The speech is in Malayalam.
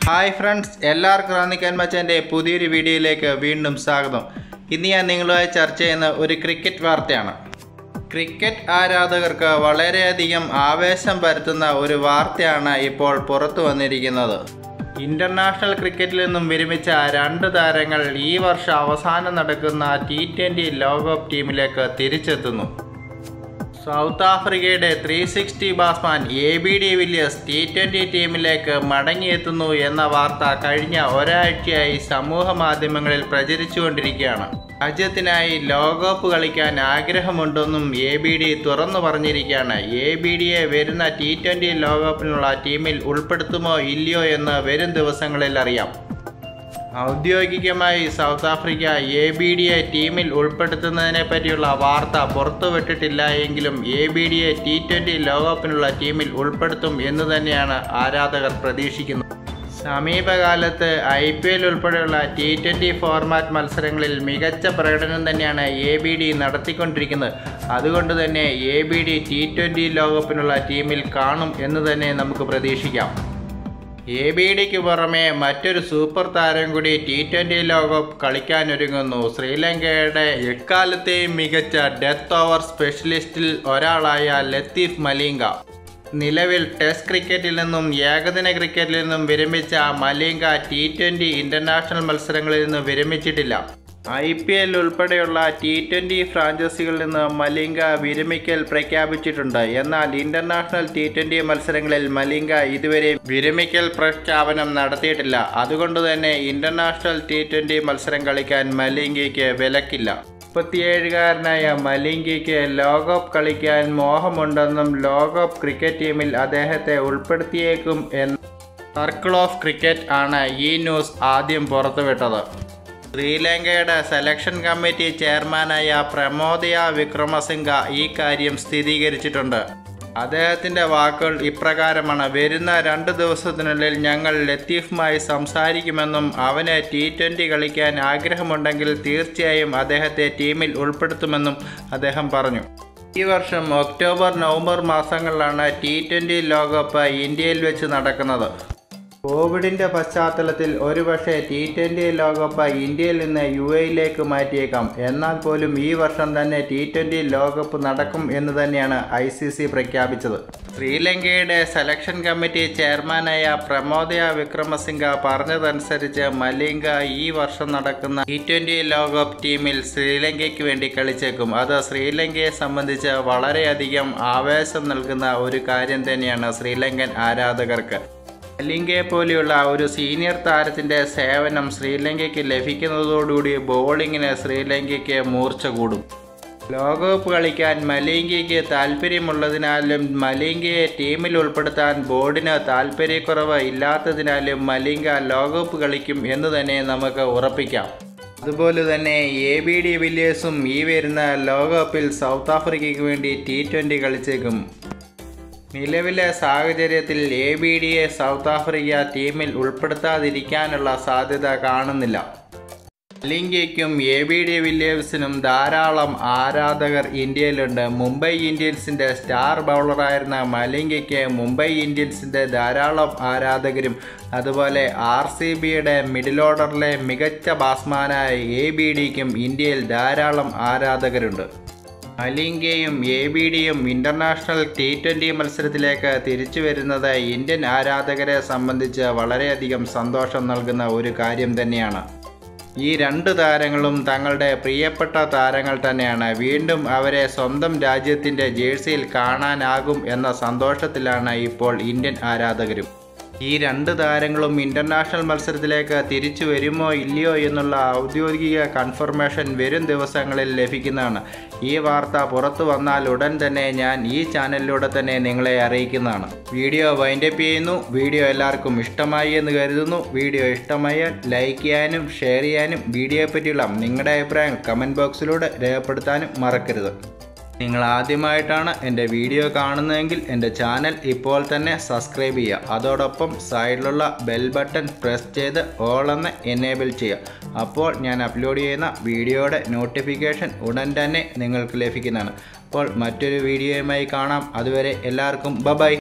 ഹായ് ഫ്രണ്ട്സ് എല്ലാവർക്കും റാന്നിക്കാൻ മച്ചാൻ്റെ പുതിയൊരു വീഡിയോയിലേക്ക് വീണ്ടും സ്വാഗതം ഇന്ന് ഞാൻ നിങ്ങളുമായി ചർച്ച ചെയ്യുന്ന ഒരു ക്രിക്കറ്റ് വാർത്തയാണ് ക്രിക്കറ്റ് ആരാധകർക്ക് വളരെയധികം ആവേശം പരത്തുന്ന ഒരു വാർത്തയാണ് ഇപ്പോൾ പുറത്തു വന്നിരിക്കുന്നത് ഇന്റർനാഷണൽ ക്രിക്കറ്റിൽ നിന്നും വിരമിച്ച രണ്ട് താരങ്ങൾ ഈ വർഷം അവസാനം നടക്കുന്ന ടി ട്വൻ്റി ലോകകപ്പ് ടീമിലേക്ക് തിരിച്ചെത്തുന്നു സൗത്ത് ആഫ്രിക്കയുടെ three sixty batsman A B de Villiers T twenty ടീമിലേക്ക് മടങ്ങിയെത്തുന്നു എന്ന വാർത്ത കഴിഞ്ഞ ഒരാഴ്ചയായി സമൂഹ മാധ്യമങ്ങളിൽ പ്രചരിച്ചുകൊണ്ടിരിക്കുകയാണ് രാജ്യത്തിനായി ലോകകപ്പ് കളിക്കാൻ ആഗ്രഹമുണ്ടെന്നും എ ബി ഡി തുറന്നു പറഞ്ഞിരിക്കുകയാണ് എ ബി ഡിയെ വരുന്ന ടി ട്വൻ്റി ലോകകപ്പിനുള്ള ടീമിൽ ഉൾപ്പെടുത്തുമോ ഇല്ലയോ എന്ന് വരും ദിവസങ്ങളിൽ അറിയാം ഔദ്യോഗികമായി സൗത്ത് ആഫ്രിക്ക എ ബി ഡിയെ ടീമിൽ ഉൾപ്പെടുത്തുന്നതിനെ പറ്റിയുള്ള വാർത്ത പുറത്തുവിട്ടിട്ടില്ല എങ്കിലും എ ബി ഡിയെ ടി ട്വൻ്റി ലോകകപ്പിനുള്ള ടീമിൽ ഉൾപ്പെടുത്തും എന്ന് തന്നെയാണ് ആരാധകർ പ്രതീക്ഷിക്കുന്നത് സമീപകാലത്ത് ഐ പി എൽ ഉൾപ്പെടെയുള്ള ടി ട്വൻ്റി ഫോർമാറ്റ് മത്സരങ്ങളിൽ മികച്ച പ്രകടനം തന്നെയാണ് എ ബി ഡി നടത്തിക്കൊണ്ടിരിക്കുന്നത് അതുകൊണ്ട് തന്നെ A B D T twenty ലോകകപ്പിനുള്ള ടീമിൽ കാണും എന്ന് തന്നെ നമുക്ക് പ്രതീക്ഷിക്കാം എ ബി ഡിക്ക് പുറമെ മറ്റൊരു സൂപ്പർ താരം കൂടി ടി ട്വൻ്റി ലോകകപ്പ് കളിക്കാനൊരുങ്ങുന്നു ശ്രീലങ്കയുടെ എക്കാലത്തെയും മികച്ച ഡെത്ത് ഓവർ സ്പെഷ്യലിസ്റ്റിൽ ഒരാളായ ലത്തീഫ് മലിംഗ നിലവിൽ ടെസ്റ്റ് ക്രിക്കറ്റിൽ നിന്നും ഏകദിന ക്രിക്കറ്റിൽ നിന്നും വിരമിച്ച മലിംഗ ടി ട്വൻ്റി ഇൻ്റർനാഷണൽ മത്സരങ്ങളിൽ നിന്ന് വിരമിച്ചിട്ടില്ല ഐ പി എൽ ഉൾപ്പെടെയുള്ള ടി ട്വൻ്റി ഫ്രാഞ്ചൈസികളിൽ നിന്ന് മലിംഗ വിരമിക്കൽ പ്രഖ്യാപിച്ചിട്ടുണ്ട് എന്നാൽ ഇന്റർനാഷണൽ ടി ട്വൻ്റി മത്സരങ്ങളിൽ മലിംഗ ഇതുവരെ വിരമിക്കൽ പ്രഖ്യാപനം നടത്തിയിട്ടില്ല അതുകൊണ്ട് തന്നെ ഇന്റർനാഷണൽ ടി ട്വൻ്റി മത്സരം കളിക്കാൻ മലിംഗയ്ക്ക് വിലക്കില്ല മുപ്പത്തിയേഴുകാരനായ മലിംഗയ്ക്ക് ലോകകപ്പ് കളിക്കാൻ മോഹമുണ്ടെന്നും ലോകകപ്പ് ക്രിക്കറ്റ് ടീമിൽ അദ്ദേഹത്തെ ഉൾപ്പെടുത്തിയേക്കും എന്ന് സർക്കിൾ ഓഫ് ക്രിക്കറ്റ് ആണ് ഈ ന്യൂസ് ആദ്യം പുറത്തുവിട്ടത് ശ്രീലങ്കയുടെ സെലക്ഷൻ കമ്മിറ്റി ചെയർമാനായ പ്രമോദയ വിക്രമസിംഗ ഈ കാര്യം സ്ഥിരീകരിച്ചിട്ടുണ്ട് അദ്ദേഹത്തിൻ്റെ വാക്കുകൾ ഇപ്രകാരമാണ് വരുന്ന രണ്ട് ദിവസത്തിനുള്ളിൽ ഞങ്ങൾ ലത്തീഫുമായി സംസാരിക്കുമെന്നും അവന് ടി ട്വൻ്റി കളിക്കാൻ ആഗ്രഹമുണ്ടെങ്കിൽ തീർച്ചയായും അദ്ദേഹത്തെ ടീമിൽ ഉൾപ്പെടുത്തുമെന്നും അദ്ദേഹം പറഞ്ഞു ഈ വർഷം ഒക്ടോബർ നവംബർ മാസങ്ങളിലാണ് ടി ട്വൻ്റി ലോകകപ്പ് ഇന്ത്യയിൽ വെച്ച് നടക്കുന്നത് കോവിഡിന്റെ പശ്ചാത്തലത്തിൽ ഒരുപക്ഷെ ടി ട്വൻ്റി ലോകകപ്പ് ഇന്ത്യയിൽ നിന്ന് യു എയിലേക്ക് മാറ്റിയേക്കാം എന്നാൽ പോലും ഈ വർഷം തന്നെ ടി ട്വൻ്റി ലോകകപ്പ് നടക്കും എന്ന് തന്നെയാണ് ഐ സി സി പ്രഖ്യാപിച്ചത് ശ്രീലങ്കയുടെ സെലക്ഷൻ കമ്മിറ്റി ചെയർമാനായ പ്രമോദയ വിക്രമസിംഗ പറഞ്ഞതനുസരിച്ച് മലിംഗ ഈ വർഷം നടക്കുന്ന ടി ട്വൻ്റി ലോകകപ്പ് ടീമിൽ ശ്രീലങ്കയ്ക്ക് വേണ്ടി കളിച്ചേക്കും അത് ശ്രീലങ്കയെ സംബന്ധിച്ച് വളരെയധികം ആവേശം നൽകുന്ന ഒരു കാര്യം തന്നെയാണ് ശ്രീലങ്കൻ ആരാധകർക്ക് മലിംഗയെ പോലെയുള്ള ഒരു സീനിയർ താരത്തിൻ്റെ സേവനം ശ്രീലങ്കയ്ക്ക് ലഭിക്കുന്നതോടുകൂടി ബോളിങ്ങിന് ശ്രീലങ്കയ്ക്ക് മൂർച്ച കൂടും ലോകകപ്പ് കളിക്കാൻ മലിംഗയ്ക്ക് താല്പര്യമുള്ളതിനാലും മലിംഗയെ ടീമിൽ ഉൾപ്പെടുത്താൻ ബോർഡിന് താല്പര്യക്കുറവ് ഇല്ലാത്തതിനാലും മലിംഗ ലോകകപ്പ് കളിക്കും എന്ന് തന്നെ നമുക്ക് ഉറപ്പിക്കാം അതുപോലെ തന്നെ എ ബി ഡി വില്ലേഴ്സും ഈ വരുന്ന ലോകകപ്പിൽ സൗത്ത് ആഫ്രിക്കയ്ക്ക് വേണ്ടി ടി ട്വൻ്റി കളിച്ചേക്കും നിലവിലെ സാഹചര്യത്തിൽ എ ബി ഡിയെ സൗത്ത് ആഫ്രിക്ക ടീമിൽ ഉൾപ്പെടുത്താതിരിക്കാനുള്ള സാധ്യത കാണുന്നില്ല മലിംഗയ്ക്കും എ ബി ഡി വില്യംസിനും ധാരാളം ആരാധകർ ഇന്ത്യയിലുണ്ട് മുംബൈ ഇന്ത്യൻസിൻ്റെ സ്റ്റാർ ബൗളറായിരുന്ന മലിംഗയ്ക്ക് മുംബൈ ഇന്ത്യൻസിൻ്റെ ധാരാളം ആരാധകരും അതുപോലെ ആർ സി ബിയുടെ മിഡിൽ ഓർഡറിലെ മികച്ച ബാറ്റ്സ്മാനായ എ ബി ഡിക്കും ഇന്ത്യയിൽ ധാരാളം ആരാധകരുണ്ട് മലിംഗയും എ ബി ഡിയും ഇൻ്റർനാഷണൽ ടി ട്വൻ്റി മത്സരത്തിലേക്ക് തിരിച്ചു വരുന്നത് ഇന്ത്യൻ ആരാധകരെ സംബന്ധിച്ച് വളരെയധികം സന്തോഷം നൽകുന്ന ഒരു കാര്യം തന്നെയാണ് ഈ രണ്ട് താരങ്ങളും തങ്ങളുടെ പ്രിയപ്പെട്ട താരങ്ങൾ തന്നെയാണ് വീണ്ടും അവരെ സ്വന്തം രാജ്യത്തിൻ്റെ ജേഴ്സിയിൽ കാണാനാകും എന്ന സന്തോഷത്തിലാണ് ഇപ്പോൾ ഇന്ത്യൻ ആരാധകരും ഈ രണ്ട് താരങ്ങളും ഇൻ്റർനാഷണൽ മത്സരത്തിലേക്ക് തിരിച്ചു വരുമോ ഇല്ലയോ എന്നുള്ള ഔദ്യോഗിക കൺഫർമേഷൻ വരും ദിവസങ്ങളിൽ ലഭിക്കുന്നതാണ് ഈ വാർത്ത പുറത്തു വന്നാൽ ഉടൻ തന്നെ ഞാൻ ഈ ചാനലിലൂടെ തന്നെ നിങ്ങളെ അറിയിക്കുന്നതാണ് വീഡിയോ വൈൻഡപ്പ് ചെയ്യുന്നു വീഡിയോ എല്ലാവർക്കും ഇഷ്ടമായി എന്ന് കരുതുന്നു വീഡിയോ ഇഷ്ടമായാൽ ലൈക്ക് ചെയ്യാനും ഷെയർ ചെയ്യാനും വീഡിയോയെ പറ്റിയുള്ള നിങ്ങളുടെ അഭിപ്രായം കമൻറ്റ് ബോക്സിലൂടെ രേഖപ്പെടുത്താനും മറക്കരുത് നിങ്ങൾ ആദ്യമായിട്ടാണ് എൻ്റെ വീഡിയോ കാണുന്നതെങ്കിൽ എൻ്റെ ചാനൽ ഇപ്പോൾ തന്നെ സബ്സ്ക്രൈബ് ചെയ്യുക അതോടൊപ്പം സൈഡിലുള്ള ബെൽ ബട്ടൺ പ്രസ് ചെയ്ത് ഓൾ എന്ന് എനേബിൾ ചെയ്യുക അപ്പോൾ ഞാൻ അപ്ലോഡ് ചെയ്യുന്ന വീഡിയോയുടെ നോട്ടിഫിക്കേഷൻ ഉടൻ തന്നെ നിങ്ങൾക്ക് ലഭിക്കുന്നതാണ് അപ്പോൾ മറ്റൊരു വീഡിയോയുമായി കാണാം അതുവരെ എല്ലാവർക്കും ബൈ